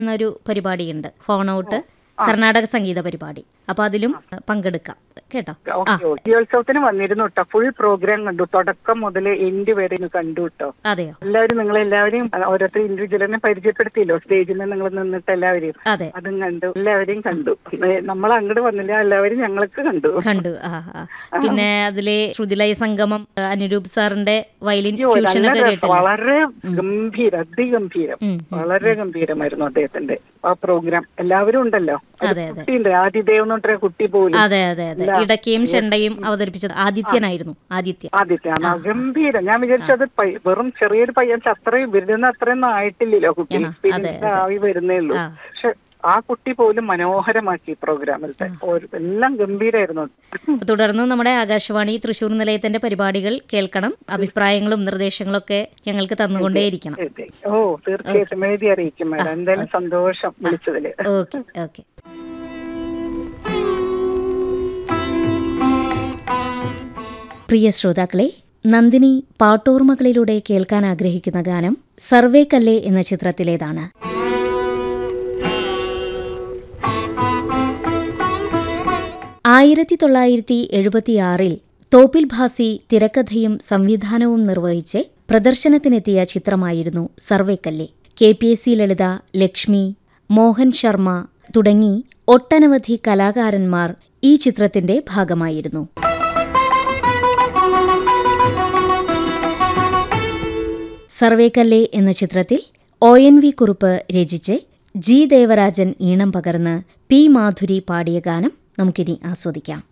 എന്നൊരു പരിപാടിയുണ്ട് phone out Karnataka സംഗീത പരിപാടി അപ്പൊ അതിലും പങ്കെടുക്കാം കേട്ടോ ആ ഓക്കെ വിദ്യോത്സവത്തിന് വന്നിരുന്നു കേട്ടോ ഫുൾ പ്രോഗ്രാം കണ്ടു തുടക്കം മുതൽ എൻഡ് വരെ ഇന്ന് കണ്ടു കേട്ടോ അതെയോ എല്ലാവരും നിങ്ങൾ എല്ലാവരെയും ഓരോരുത്തർ ഇൻഡിവിജ്വലിനെ പരിചയപ്പെടുത്തിയല്ലോ സ്റ്റേജിൽ നിന്ന് നിങ്ങൾ നിന്നിട്ട് എല്ലാവരെയും അതെ അതും കണ്ടു എല്ലാവരെയും കണ്ടു നമ്മൾ അങ്ങോട്ട് വന്നില്ല എല്ലാവരും ഞങ്ങൾക്ക് കണ്ടു കണ്ടു ആ ആ പിന്നെ അതിലെ ശ്രുതിലയ സംഗമം അനിരൂപ് സാറിന്റെ വയലിൻ അയ്യോ, ഫ്യൂഷൻ നല്ല ഒക്കെ രസം. കേട്ടില്ല വളരെ ഗംഭീരം അതിഗംഭീരം ഉം, വളരെ ഗംഭീരമായിരുന്നു അദ്ദേഹത്തിന്റെ ആ പ്രോഗ്രാം എല്ലാവരും ഉണ്ടല്ലോ ഒരു അതെ, അതെ. കുട്ടിയുണ്ട് ആദിദേവ് എന്ന് പറഞ്ഞ കുട്ടി പോലും അതെ അതെ അതെ ഇടയ്ക്കയും ചെണ്ടയും അവതരിപ്പിച്ചത് ആദിത്യനായിരുന്നു ആദിത്യൻ ആദ്യത്തെയാണ് ആ, ഗംഭീരം ഞാൻ വിചാരിച്ചത് പയ്യ- വെറും ചെറിയൊരു പയ്യൻ പക്ഷെ അത്രയും വരുന്ന അത്രയൊന്നും ആയിട്ടില്ലല്ലോ കുട്ടി ആ, പിന്നെ അതെ, ഇത് ആയി വരുന്നേ ഉള്ളൂ ആ. പക്ഷെ ആ കുട്ടി പോലും മനോഹരമാക്കി പ്രോഗ്രാമിലത്തെ ഓരോ- എല്ലാം ഗംഭീരായിരുന്നു അപ്പൊ തുടർന്ന് നമ്മുടെ ആകാശവാണി തൃശൂർ നിലയത്തിന്റെ പരിപാടികൾ കേൾക്കണം അഭിപ്രായങ്ങളും നിർദ്ദേശങ്ങളും ഒക്കെ ഞങ്ങൾക്ക് തന്നുകൊണ്ടേയിരിക്കണം അതെ. ഓ തീർച്ചയായിട്ടും എഴുതി അറിയിക്കും മാഡം എന്തായാലും സന്തോഷം വിളിച്ചതില് ഓക്കെ ഓക്കെ പ്രിയ ശ്രോതാക്കളെ നന്ദിനി പാട്ടോർമകളിലൂടെ കേൾക്കാൻ ആഗ്രഹിക്കുന്ന ഗാനം സർവേ കല്ലേ എന്ന ചിത്രത്തിലേതാണ് ആയിരത്തി എഴുപത്തിയാറിൽ തോപ്പിൽ ഭാസി തിരക്കഥയും സംവിധാനവും നിർവഹിച്ച് പ്രദർശനത്തിനെത്തിയ ചിത്രമായിരുന്നു സർവേക്കല്ലെ K P S C Lalitha Lakshmi Mohan Sharma തുടങ്ങി ഒട്ടനവധി കലാകാരന്മാർ ഈ ചിത്രത്തിന്റെ ഭാഗമായിരുന്നു സർവേക്കല്ലെ എന്ന ചിത്രത്തിൽ ഒ എൻ വി കുറുപ്പ് രചിച്ച് ജി ദേവരാജൻ ഈണം പകർന്ന് പി മാധുരി പാടിയ ഗാനം നമുക്കിനി ആസ്വദിക്കാം